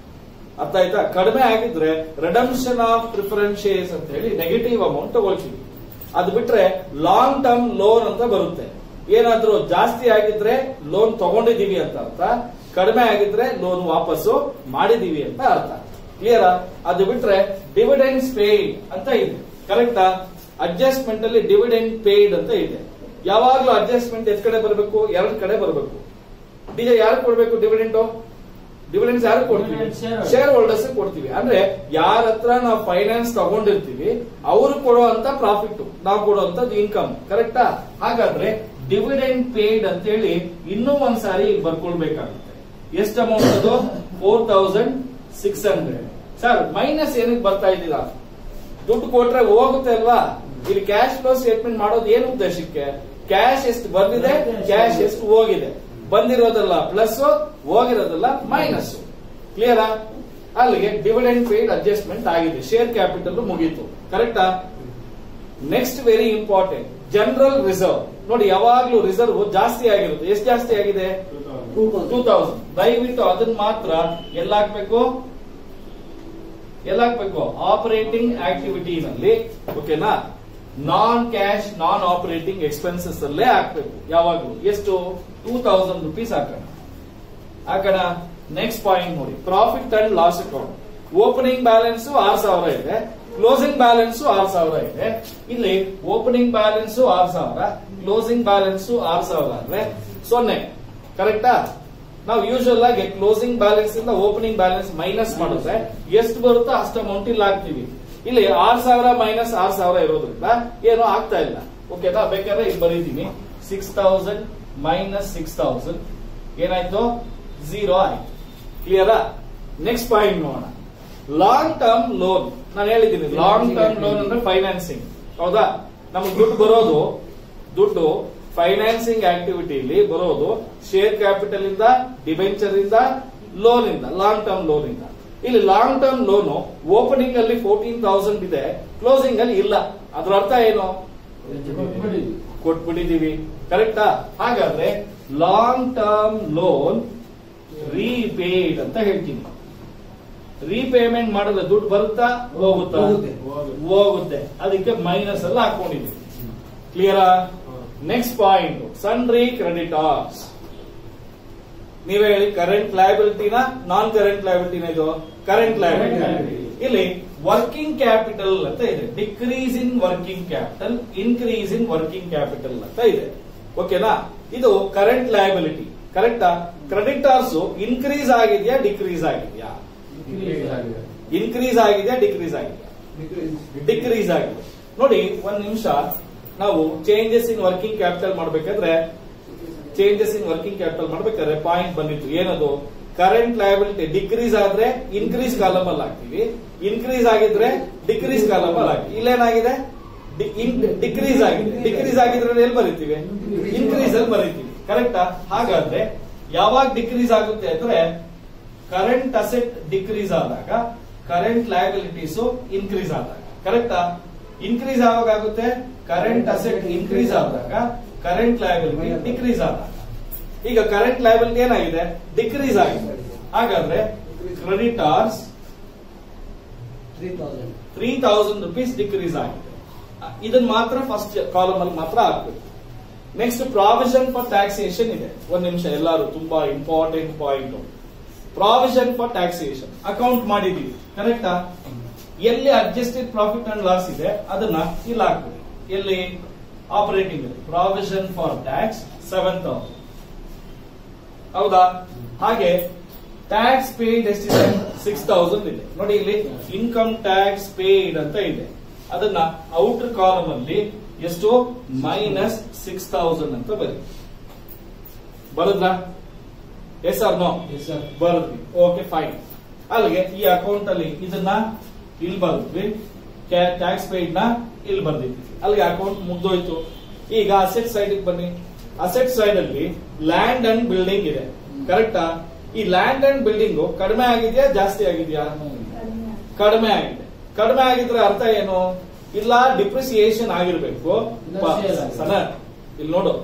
Speaker 1: ಅರ್ಥ ಆಯ್ತಾ ಕಡಿಮೆ ಆಗಿದ್ರೆ ರಿಡಮ್ಷನ್ ಆಫ್ ಪ್ರಿಫರೆನ್ಸ್ ಶೇರ್ಸ್ ಅಂತ ಹೇಳಿ ನೆಗೆಟಿವ್ ಅಮೌಂಟ್ ತಗೊಳ್ತೀವಿ ಅದು ಬಿಟ್ರೆ ಲಾಂಗ್ ಟರ್ಮ್ ಲೋನ್ ಅಂತ ಬರುತ್ತೆ ಏನಾದ್ರೂ ಜಾಸ್ತಿ ಆಗಿದ್ರೆ ಲೋನ್ ತಗೊಂಡಿದೀವಿ ಅಂತ ಅರ್ಥ ಕಡಿಮೆ ಆಗಿದ್ರೆ ಲೋನ್ ವಾಪಸ್ಸು ಮಾಡಿದೀವಿ ಅಂತ ಅರ್ಥ ಕ್ಲಿಯರ್ ಅದು ಬಿಟ್ರೆ ಡಿವಿಡೆಂಡ್ಸ್ ಪೇಯ್ಡ್ ಅಂತ ಇದೆ ಕರೆಕ್ಟಾ ಅಡ್ಜಸ್ಟ್ಮೆಂಟ್ ಅಲ್ಲಿ ಡಿವಿಡೆಂಡ್ ಪೇಯ್ಡ್ ಅಂತ ಇದೆ ಯಾವಾಗ್ಲೂ ಅಡ್ಜಸ್ಟ್ಮೆಂಟ್ ಎತ್ ಕಡೆ ಬರಬೇಕು ಎರಡ್ ಕಡೆ ಬರಬೇಕು ಡಿಜೆ ಯಾರು ಕೊಡ್ಬೇಕು ಡಿವಿಡೆಂಡ್ ಡಿವಿಡೆಂಡ್ಸ್ ಯಾರು ಕೊಡ್ತೀವಿ
Speaker 2: Dividend share.
Speaker 1: ಶೇರ್ ಹೋಲ್ಡರ್ಸ್ ಕೊಡ್ತೀವಿ ಅಂದ್ರೆ ಯಾರ ಹತ್ರ ನಾವು ಫೈನಾನ್ಸ್ ತಗೊಂಡಿರ್ತೀವಿ ಅವರು ಕೊಡುವಂತ ಪ್ರಾಫಿಟ್ ನಾವು ಕೊಡುವಂತದ್ದು ಇನ್ಕಮ್ ಕರೆಕ್ಟಾ ಹಾಗಾದ್ರೆ ಡಿವಿಡೆಂಡ್ ಪೇಯ್ಡ್ ಅಂತ ಹೇಳಿ ಇನ್ನೂ ಒಂದ್ಸಾರಿ ಇಲ್ಲಿ ಬರ್ಕೊಳ್ಬೇಕಾಗುತ್ತೆ ಎಷ್ಟು ಅಮೌಂಟ್ ಅದು four thousand six hundred sir minus ಏನಕ್ಕೆ ಬರ್ತಾ ಇದ್ದೀರಾ ದುಡ್ಡು ಕೊಟ್ರೆ ಹೋಗುತ್ತೆ ಅಲ್ವಾ ಇಲ್ಲಿ ಕ್ಯಾಶ್ ಫ್ಲೋ ಸ್ಟೇಟ್ಮೆಂಟ್ ಮಾಡೋದು ಏನು ಉದ್ದೇಶಕ್ಕೆ ಕ್ಯಾಶ್ ಎಷ್ಟು ಬಂದಿದೆ ಕ್ಯಾಶ್ ಎಷ್ಟು ಹೋಗಿದೆ ಬಂದಿರೋದಲ್ಲ ಪ್ಲಸ್ ಹೋಗಿರೋದಲ್ಲ ಮೈನಸ್ ಕ್ಲಿಯರಾ ಅಲ್ಲಿಗೆ ಡಿವಿಡೆಂಡ್ ಪೇಡ್ ಅಡ್ಜಸ್ಟ್ಮೆಂಟ್ ಆಗಿದೆ ಶೇರ್ ಕ್ಯಾಪಿಟಲ್ ಮುಗೀತು ಕರೆಕ್ಟಾ next very important general reserve ನೋಡಿ ಯಾವಾಗ್ಲೂ ರಿಸರ್ವ್ ಜಾಸ್ತಿ ಆಗಿರುತ್ತೆ ಎಷ್ಟು ಜಾಸ್ತಿ ಆಗಿದೆ ಟೂ ತೌಸಂಡ್ ದಯವಿಟ್ಟು ಅದನ್ನ ಮಾತ್ರ ಎಲ್ಲ ಹಾಕ್ಬೇಕು ಎಲ್ಲ ಹಾಕ್ಬೇಕು ಆಪರೇಟಿಂಗ್ ಆಕ್ಟಿವಿಟಿನಲ್ಲಿ ಓಕೆನಾ non cash non operating expenses ಅಲ್ಲೇ ಹಾಕ್ಬೇಕು ಯಾವಾಗ್ಲೂ ಎಷ್ಟು ಟೂ ತೌಸಂಡ್ ರುಪೀಸ್ ಹಾಕೋಣ ಹಾಕೋಣ ನೆಕ್ಸ್ಟ್ ಪಾಯಿಂಟ್ ನೋಡಿ profit and loss account opening balance ಆರ್ ಸಾವಿರ ಇದೆ ಕ್ಲೋಸಿಂಗ್ ಬ್ಯಾಲೆನ್ಸ್ ಆರ್ ಸಾವಿರ ಇದೆ ಇಲ್ಲಿ ಓಪನಿಂಗ್ ಬ್ಯಾಲೆನ್ಸ್ ಆರ್ ಸಾವಿರ ಕ್ಲೋಸಿಂಗ್ ಬ್ಯಾಲೆನ್ಸ್ ಆರ್ ಸಾವಿರ ಅಂದ್ರೆ ಸೊನ್ನೆ ಕರೆಕ್ಟಾ ನಾವು ಯೂಶುವಲ್ ಆಗಿ ಕ್ಲೋಸಿಂಗ್ ಬ್ಯಾಲೆನ್ಸ್ ಇಂದ ಓಪನಿಂಗ್ ಬ್ಯಾಲೆನ್ಸ್ ಮೈನಸ್ ಮಾಡಿದ್ರೆ ಎಷ್ಟು ಬರುತ್ತೋ ಅಷ್ಟು ಅಮೌಂಟ್ ಇಲ್ಲಿ ಹಾಕ್ತಿವಿ ಇಲ್ಲಿ ಆರ್ ಸಾವಿರ ಮೈನಸ್ ಆರ್ ಸಾವಿರ ಇರೋದ್ರಿಂದ ಏನು ಆಗ್ತಾ ಇಲ್ಲ ಓಕೆನಾ ಬೇಕಾದ್ರೆ ಇಲ್ಲಿ ಬರೀತೀನಿ six thousand minus six thousand ಏನಾಯ್ತು ಝೀರೋ ಆಯ್ತು ಕ್ಲಿಯರಾ ನೆಕ್ಸ್ಟ್ ಪಾಯಿಂಟ್ ನೋಡೋಣ ಲಾಂಗ್ ಟರ್ಮ್ ಲೋನ್ ನಾನು ಹೇಳಿದ್ದೀನಿ ಲಾಂಗ್ ಟರ್ಮ್ ಲೋನ್ ಅಂದ್ರೆ ಫೈನಾನ್ಸಿಂಗ್ ಹೌದಾ ನಮ್ಗೆ ದುಡ್ಡು ಬರೋದು ದುಡ್ಡು ಫೈನಾನ್ಸಿಂಗ್ ಆಕ್ಟಿವಿಟಿಲಿ ಬರೋದು ಶೇರ್ ಕ್ಯಾಪಿಟಲ್ ಇಂದ ಡಿಬೆಂಚರ್ ಇಂದ ಲೋನ್ ಇಂದ ಲಾಂಗ್ ಟರ್ಮ್ ಲೋನ್ ಇಂದ ಇಲ್ಲಿ ಲಾಂಗ್ ಟರ್ಮ್ ಲೋನು ಓಪನಿಂಗ್ ಅಲ್ಲಿ ಫೋರ್ಟೀನ್ ತೌಸಂಡ್ ಇದೆ ಕ್ಲೋಸಿಂಗ್ ಅಲ್ಲಿ ಇಲ್ಲ ಅದ್ರ ಅರ್ಥ ಏನು ಕೊಟ್ಬಿಟ್ಟಿದೀವಿ ಕರೆಕ್ಟಾ ಹಾಗಾದ್ರೆ ಲಾಂಗ್ ಟರ್ಮ್ ಲೋನ್ ರೀಪೇಡ್ ಅಂತ ಹೇಳ್ತೀನಿ ರೀಪೇಮೆಂಟ್ ಮಾಡಿದ್ರೆ ದುಡ್ಡು ಬರುತ್ತಾ ಹೋಗುತ್ತಾ
Speaker 2: ಹೋಗುತ್ತೆ.
Speaker 1: ಹೋಗುತ್ತೆ ಅದಕ್ಕೆ ಮೈನಸ್ ಎಲ್ಲ ಹಾಕೊಂಡಿದ್ವಿ ಕ್ಲಿಯರಾ ನೆಕ್ಸ್ಟ್ ಪಾಯಿಂಟ್ ಸನ್ರಿ ಕ್ರೆಡಿಟಾರ್ಸ್ ನೀವೇ ಹೇಳಿ ಕರೆಂಟ್ ಲಯಬಿಲಿಟಿನ ನಾನ್ ಕರೆಂಟ್ ಲಯಬಿಲಿಟಿನ ಇದು ಕರೆಂಟ್ ಲಯಬಿಲಿಟಿ
Speaker 2: Current
Speaker 1: ಇಲ್ಲಿ ವರ್ಕಿಂಗ್ ಕ್ಯಾಪಿಟಲ್ ಅಂತ ಇದೆ decrease in working capital increase in working capital ಅಂತ ಇದೆ ಓಕೆನಾ ಇದು ಕರೆಂಟ್ ಲಯಬಿಲಿಟಿ ಕರೆಕ್ಟಾ ಕ್ರೆಡಿಟಾರ್ಸ್ ಇನ್ಕ್ರೀಸ್ ಆಗಿದೆಯಾ ಡಿಕ್ರೀಸ್ ಆಗಿದೆಯಾ ಇನ್ಕ್ರೀಸ್ ಆಗಿದೆಯಾ ಡಿಕ್ರೀಸ್ ಆಗಿದೆಯಾ ಡಿಕ್ರೀಸ್ ಆಗಿದೆ ನೋಡಿ ಒಂದ್ ನಿಮಿಷ ನಾವು ಚೇಂಜಸ್ ಇನ್ ವರ್ಕಿಂಗ್ ಕ್ಯಾಪಿಟಲ್ ಮಾಡ್ಬೇಕಾದ್ರೆ ಚೇಂಜಸ್ ಇನ್ ವರ್ಕಿಂಗ್ ಕ್ಯಾಪಿಟಲ್ ಮಾಡ್ಬೇಕಾದ್ರೆ ಪಾಯಿಂಟ್ ಬಂದಿತ್ತು ಏನದು ಕರೆಂಟ್ ಲಯಬಿಲಿಟಿ ಡಿಕ್ರೀಸ್ ಆದ್ರೆ ಇನ್ಕ್ರೀಸ್ ಕಾಲಮ್ ಅಲ್ಲಿ ಹಾಕ್ತಿವಿ ಇನ್ಕ್ರೀಸ್ ಆಗಿದ್ರೆ ಡಿಕ್ರೀಸ್ ಕಾಲಮ್ ಅಲ್ಲಿ ಹಾಕ್ತಿವಿ ಇಲ್ಲೇನಾಗಿದೆ ಡಿಕ್ರೀಸ್ ಆಗಿದೆ ಡಿಕ್ರೀಸ್ ಆಗಿದ್ರೆ ಎಲ್ಲಿ ಬರೀತೀವಿ ಇನ್ಕ್ರೀಸ್ ಅಲ್ಲಿ ಬರೀತೀವಿ ಕರೆಕ್ಟಾ ಹಾಗಾದ್ರೆ ಯಾವಾಗ ಡಿಕ್ರೀಸ್ ಆಗುತ್ತೆ ಅಂದ್ರೆ ಕರೆಂಟ್ ಅಸೆಟ್ ಡಿಕ್ರೀಸ್ ಆದಾಗ ಕರೆಂಟ್ ಲಯಬಿಲಿಟೀಸ್ ಇನ್ಕ್ರೀಸ್ ಆದಾಗ ಕರೆಕ್ಟಾ ಇನ್ಕ್ರೀಸ್ ಆವಾಗ ಆಗುತ್ತೆ ಕರೆಂಟ್ ಅಸೆಟ್ ಇನ್ಕ್ರೀಸ್ ಆದಾಗ ಕರೆಂಟ್ ಲಯಬಿಲಿಟಿ ಡಿಕ್ರೀಸ್ ಆದಾಗ ಈಗ ಕರೆಂಟ್ ಲಯಬಿಲಿಟಿ ಏನಾಗಿದೆ ಡಿಕ್ರೀಸ್ ಆಗಿದೆ ಹಾಗಾದ್ರೆ creditors three thousand rupees decrease ಆಗಿದೆ ಇದನ್ನ ಮಾತ್ರ ಫಸ್ಟ್ ಕಾಲಮ್ ಅಲ್ಲಿ ಮಾತ್ರ ಹಾಕ್ಬೇಕು ನೆಕ್ಸ್ಟ್ ಪ್ರಾವಿಷನ್ ಫಾರ್ ಟ್ಯಾಕ್ಸೇಷನ್ ಇದೆ ಒಂದ್ ನಿಮಿಷ ಎಲ್ಲರೂ ತುಂಬಾ important point provision for taxation account ಮಾಡಿದೀವಿ ಕರೆಕ್ಟಾ ಎಲ್ಲಿ ಅಡ್ಜಸ್ಟೆಡ್ ಪ್ರಾಫಿಟ್ ಅಂಡ್ ಲಾಸ್ ಇದೆ ಅದನ್ನ ಇಲ್ಲಿ ಹಾಕ್ಬೇಕು ಎಲ್ಲಿ operating provision for tax seven thousand ಹೌದಾ ಹಾಗೆ ಟ್ಯಾಕ್ಸ್ ಪೇಡ್ ಎಷ್ಟಿದೆ ಸಿಕ್ಸ್ ತೌಸಂಡ್ ಇದೆ ನೋಡಿ ಇಲ್ಲಿ ಇನ್ಕಮ್ ಟ್ಯಾಕ್ಸ್ ಪೇಡ್ ಅಂತ ಇದೆ ಅದನ್ನ ಔಟರ್ ಕಾಲಮ್ ಅಲ್ಲಿ ಎಷ್ಟು ಮೈನಸ್ ಸಿಕ್ಸ್ ತೌಸಂಡ್ ಅಂತ ಬರಿ ಬರದ್ರಾ ಎಸ್ ಆರ್ ನೋ ಬರದ್ವಿ ಓಕೆ ಫೈನ್ ಅಲ್ಲಿಗೆ ಈ ಅಕೌಂಟ್ ಅಲ್ಲಿ ಇದನ್ನ ಇಲ್ಲಿ ಬರೆದ್ವಿ ಟ್ಯಾಕ್ಸ್ ಪೇಡ್ ನ ಇಲ್ಲಿ ಬರ್ದಿದ್ವಿ ಅಲ್ಲಿಗೆ ಅಕೌಂಟ್ ಮುಗ್ದೋಯ್ತು ಈಗ ಅಸೆಟ್ ಸೈಡ್ ಬನ್ನಿ ಅಸೆಟ್ ಸೈಡ್ ಅಲ್ಲಿ ಲ್ಯಾಂಡ್ ಅಂಡ್ ಬಿಲ್ಡಿಂಗ್ ಇದೆ ಕರೆಕ್ಟಾ ಈ ಲ್ಯಾಂಡ್ ಅಂಡ್ ಬಿಲ್ಡಿಂಗ್ ಕಡಿಮೆ ಆಗಿದೆಯಾ ಜಾಸ್ತಿ ಆಗಿದೆಯಾ ಕಡಿಮೆ ಆಗಿದೆ ಕಡಿಮೆ ಆಗಿದ್ರೆ ಅರ್ಥ ಏನು ಇಲ್ಲ ಡಿಪ್ರಿಸಿಯೇಷನ್ ಆಗಿರ್ಬೇಕು
Speaker 2: ಇಲ್ಲ
Speaker 1: ಪ-
Speaker 2: sale ಆಗಿದೆ.
Speaker 1: ಸನ ಇಲ್ಲಿ ನೋಡು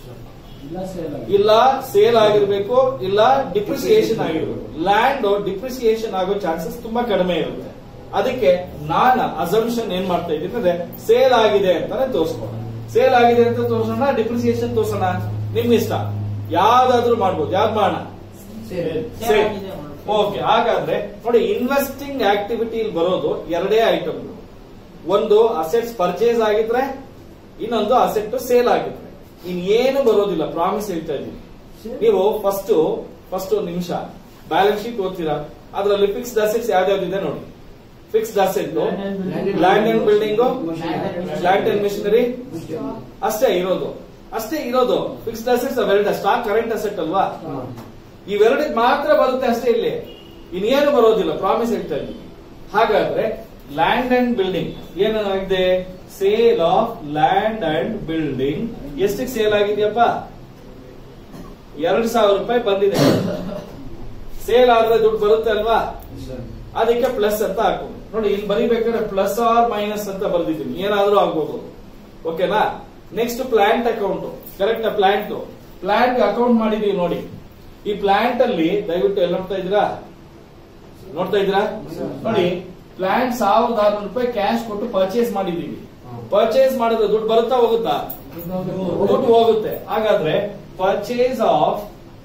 Speaker 1: ಇಲ್ಲ ಸೇಲ್ ಆಗಿರ್ಬೇಕು ಇಲ್ಲ ಡಿಪ್ರಿಸಿಯೇಷನ್ ಆಗಿರ್ಬೇಕು ಲ್ಯಾಂಡ್ ಡಿಪ್ರಿಸಿಯೇಷನ್ ಆಗೋ ಚಾನ್ಸಸ್ ತುಂಬಾ ಕಡಿಮೆ ಇರುತ್ತೆ ಅದಕ್ಕೆ ನಾನು ಅಸಂಪ್ಷನ್ ಏನ್ ಮಾಡ್ತಾ ಇದ್ದೀನಿ ಅಂದ್ರೆ ಸೇಲ್ ಆಗಿದೆ ಅಂತಾನೆ ತೋರಿಸ್ಕೋಣ ಸೇಲ್ ಆಗಿದೆ ಅಂತ ತೋರ್ಸೋಣ ಡಿಪ್ರಿಸಿಯೇಷನ್ ತೋರ್ಸೋಣ ನಿಮ್ ಇಷ್ಟ ಯಾವ್ದಾದ್ರು ಮಾಡ್ಬೋದು ಯಾವ್ದು ಮಾಡೋಣ ಸೇಲ್ ಓಕೆ ಹಾಗಾದ್ರೆ ನೋಡಿ ಇನ್ವೆಸ್ಟಿಂಗ್ ಆಕ್ಟಿವಿಟಿ ಬರೋದು ಎರಡೇ ಐಟಮ್ ಒಂದು ಅಸೆಟ್ಸ್ ಪರ್ಚೇಸ್ ಆಗಿದ್ರೆ ಇನ್ನೊಂದು ಅಸೆಟ್ ಸೇಲ್ ಆಗಿದ್ರೆ ಇನ್ ಏನು ಬರೋದಿಲ್ಲ ಪ್ರಾಮಿಸ್ ಹೇಳ್ತಾ ಇದ್ದೀನಿ ನೀವು ಫಸ್ಟ್ ಫಸ್ಟ್ ಒಂದು ನಿಮಿಷ ಬ್ಯಾಲೆನ್ಸ್ ಶೀಟ್ ಓದ್ತೀರಾ ಅದರಲ್ಲಿ ಫಿಕ್ಸ್ಡ್ ಅಸೆಟ್ಸ್ ಯಾವ್ದಾವ್ದಿದೆ ನೋಡಿ fixed asset land and building land and machinery ಅಷ್ಟೇ ಇರೋದು ಅಷ್ಟೇ ಇರೋದು ಫಿಕ್ಸ್ಡ್ ಅಸೆಟ್ಸ್ ಅವೆರಡ ಸ್ಟಾಕ್ ಕರೆಂಟ್ ಅಸೆಟ್ ಅಲ್ವಾ ಇವೆರಡಕ್ಕೆ ಮಾತ್ರ ಬರುತ್ತೆ ಅಷ್ಟೇ ಇಲ್ಲಿ ಇನ್ನೇನು ಬರೋದಿಲ್ಲ ಪ್ರಾಮಿಸ್ ಹೇಳ್ತಾ ಇದ್ದೀನಿ ಹಾಗಾದ್ರೆ ಲ್ಯಾಂಡ್ ಅಂಡ್ ಬಿಲ್ಡಿಂಗ್ ಏನಾಗಿದೆ sale of land and building ಎಷ್ಟಕ್ಕೆ ಸೇಲ್ ಆಗಿದೆಯಪ್ಪ ಎರಡ್ ಸಾವಿರ ರೂಪಾಯಿ ಬಂದಿದೆ ಸೇಲ್ ಆದ್ರೆ ದುಡ್ಡು ಬರುತ್ತೆ ಅಲ್ವಾ ಅದಕ್ಕೆ ಪ್ಲಸ್ ಅಂತ ಹಾಕೋದು ನೋಡಿ ಇಲ್ಲಿ ಬರೀಬೇಕಾದ್ರೆ ಪ್ಲಸ್ ಆರ್ ಮೈನಸ್ ಅಂತ ಬರ್ದಿದ್ದೀನಿ ಏನಾದ್ರೂ ಆಗ್ಬೋದು ಓಕೆನಾ next plant account correct plant plant account ಮಾಡಿದೀವಿ ನೋಡಿ ಈ ಪ್ಲಾಂಟ್ ಅಲ್ಲಿ ದಯವಿಟ್ಟು ಎಲ್ಲಿ ನೋಡ್ತಾ ಇದ್ದೀರಾ ನೋಡ್ತಾ ಇದ್ದೀರಾ ನೋಡಿ ಪ್ಲಾಂಟ್ ಸಾವಿರದ ಆರ್ನೂರು ರೂಪಾಯಿ ಕ್ಯಾಶ್ ಕೊಟ್ಟು ಪರ್ಚೇಸ್ ಮಾಡಿದೀವಿ ಪರ್ಚೇಸ್ ಮಾಡಿದ್ರೆ ದುಡ್ಡು ಬರುತ್ತಾ ಹೋಗುತ್ತಾ ದುಡ್ಡು ಹೋಗುತ್ತೆ ಹಾಗಾದ್ರೆ purchase of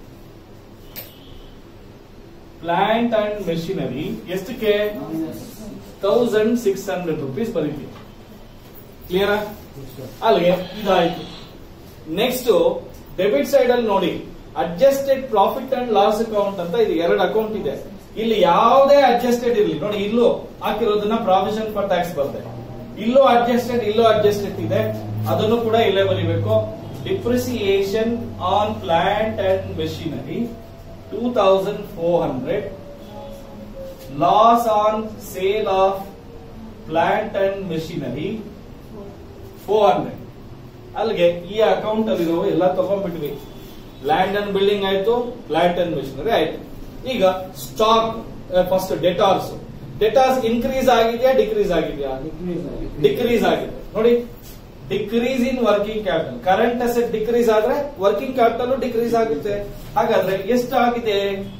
Speaker 1: plant and machinery ಎಷ್ಟಕ್ಕೆ ತೌಸಂಡ್ ಸಿಕ್ಸ್ ಹಂಡ್ರೆಡ್ ರುಪೀಸ್ ಬರೀತೀವಿ ಕ್ಲಿಯರಾ ಅಲ್ಲಿಗೆ ಇದಾಯ್ತು ನೆಕ್ಸ್ಟ್ ಡೆಬಿಟ್ ಸೈಡ್ ಅಲ್ಲಿ ನೋಡಿ adjusted profit and loss account ಅಂತ ಇದು ಎರಡು ಅಕೌಂಟ್ ಇದೆ ಇಲ್ಲಿ ಯಾವುದೇ ಅಡ್ಜಸ್ಟೆಡ್ ಇರಲಿ ನೋಡಿ ಇಲ್ಲೂ ಹಾಕಿರೋದನ್ನ ಪ್ರಾವಿಷನ್ ಫಾರ್ ಟ್ಯಾಕ್ಸ್ ಬರುತ್ತೆ ಇಲ್ಲೂ ಅಡ್ಜಸ್ಟೆಡ್ ಇಲ್ಲೂ ಅಡ್ಜಸ್ಟೆಡ್ ಇದೆ ಅದನ್ನು ಕೂಡ ಇಲ್ಲೇ ಬರೀಬೇಕು depreciation on plant and machinery two thousand four hundred loss on sale of plant and machinery four hundred ಅಲ್ಲಿಗೆ ಈ ಅಕೌಂಟ್ ಅಲ್ಲಿರೋ ಎಲ್ಲ ತಗೊಂಡ್ಬಿಟ್ವಿ ಲ್ಯಾಂಡ್ ಅಂಡ್ ಬಿಲ್ಡಿಂಗ್ ಆಯ್ತು ಪ್ಲಾಂಟ್ ಅಂಡ್ ಮೆಷಿನರಿ ಆಯ್ತು ಈಗ stock first debtors debtors increase ಆಗಿದೆಯಾ ಡಿಕ್ರೀಸ್ ಆಗಿದೆಯಾ ಡಿಕ್ರೀಸ್ ಆಗಿದೆ ನೋಡಿ decrease in working capital current asset decrease ಆದ್ರೆ ವರ್ಕಿಂಗ್ ಕ್ಯಾಪಿಟಲ್ ಡಿಕ್ರೀಸ್ ಆಗುತ್ತೆ ಹಾಗಾದ್ರೆ ಎಷ್ಟಾಗಿದೆ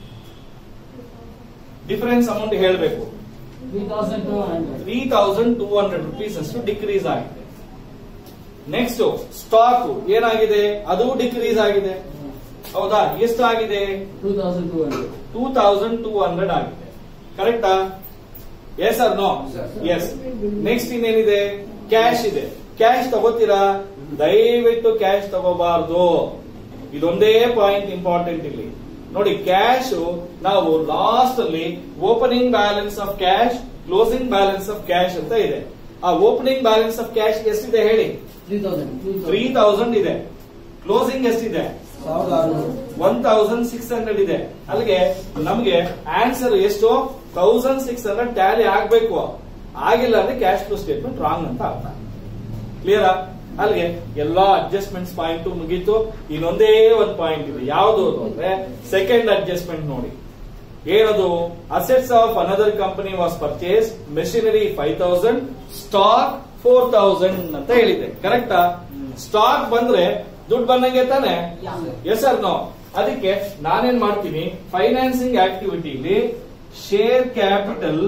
Speaker 1: ಡಿಫರೆನ್ಸ್ ಅಮೌಂಟ್ ಹೇಳಬೇಕು three thousand two hundred rupees ಅಷ್ಟು ಡಿಕ್ರೀಸ್ ಆಗಿದೆ ನೆಕ್ಸ್ಟ್ ಸ್ಟಾಕ್ ಏನಾಗಿದೆ ಅದು ಡಿಕ್ರೀಸ್ ಆಗಿದೆ ಹೌದಾ ಎಷ್ಟಾಗಿದೆ ಟೂ ತೌಸಂಡ್ ಟೂ ಹಂಡ್ರೆಡ್ ಆಗಿದೆ ಕರೆಕ್ಟಾ yes or no yes next ಇನ್ನೇನಿದೆ ಕ್ಯಾಶ್ ಇದೆ ಕ್ಯಾಶ್ ತಗೋತೀರಾ ದಯವಿಟ್ಟು ಕ್ಯಾಶ್ ತಗೋಬಾರ್ದು ಇದೊಂದೇ ಪಾಯಿಂಟ್ ಇಂಪಾರ್ಟೆಂಟ್ ಇಲ್ಲಿ ನೋಡಿ ಕ್ಯಾಶ್ ನಾವು ಲಾಸ್ಟ್ ಅಲ್ಲಿ opening balance of cash closing balance of cash ಅಂತ ಇದೆ ಆ ಓಪನಿಂಗ್ ಬ್ಯಾಲೆನ್ಸ್ ಆಫ್ ಕ್ಯಾಶ್ ಎಷ್ಟಿದೆ ಹೇಳಿ ತ್ರೀ ತೌಸಂಡ್ ಇದೆ ಕ್ಲೋಸಿಂಗ್ ಎಷ್ಟಿದೆ ಒನ್ ತೌಸಂಡ್ ಸಿಕ್ಸ್ ಹಂಡ್ರೆಡ್ ಇದೆ ಅಲ್ಲಿಗೆ ನಮ್ಗೆ ಆನ್ಸರ್ ಎಷ್ಟು ತೌಸಂಡ್ ಸಿಕ್ಸ್ ಹಂಡ್ರೆಡ್ ಟ್ಯಾಲಿ ಆಗ್ಬೇಕು ಆಗಿಲ್ಲ ಅಂದ್ರೆ ಕ್ಯಾಶ್ ಫ್ಲೋ ಸ್ಟೇಟ್ಮೆಂಟ್ ರಾಂಗ್ ಅಂತ ಅರ್ಥ ಕ್ಲಿಯರಾ ಅಲ್ಲಿಗೆ ಎಲ್ಲಾ ಅಡ್ಜಸ್ಟ್ಮೆಂಟ್ಸ್ ಪಾಯಿಂಟ್ ಮುಗೀತು ಇನ್ನೊಂದೇ ಒಂದು ಪಾಯಿಂಟ್ ಇದೆ ಯಾವುದು ಅಂದ್ರೆ ಸೆಕೆಂಡ್ ಅಡ್ಜಸ್ಟ್ಮೆಂಟ್ ನೋಡಿ ಏನದು assets of another company was purchase machinery five thousand stock four thousand ಅಂತ ಹೇಳಿದೆ ಕರೆಕ್ಟಾ ಸ್ಟಾಕ್ ಬಂದ್ರೆ ದುಡ್ಡು ಬಂದಂಗೆ ತಾನೆ ಎಸ್ ಸರ್ ನೋ ಅದಕ್ಕೆ ನಾನೇನ್ ಮಾಡ್ತೀನಿ ಫೈನಾನ್ಸಿಂಗ್ ಆಕ್ಟಿವಿಟಿಲಿ ಶೇರ್ ಕ್ಯಾಪಿಟಲ್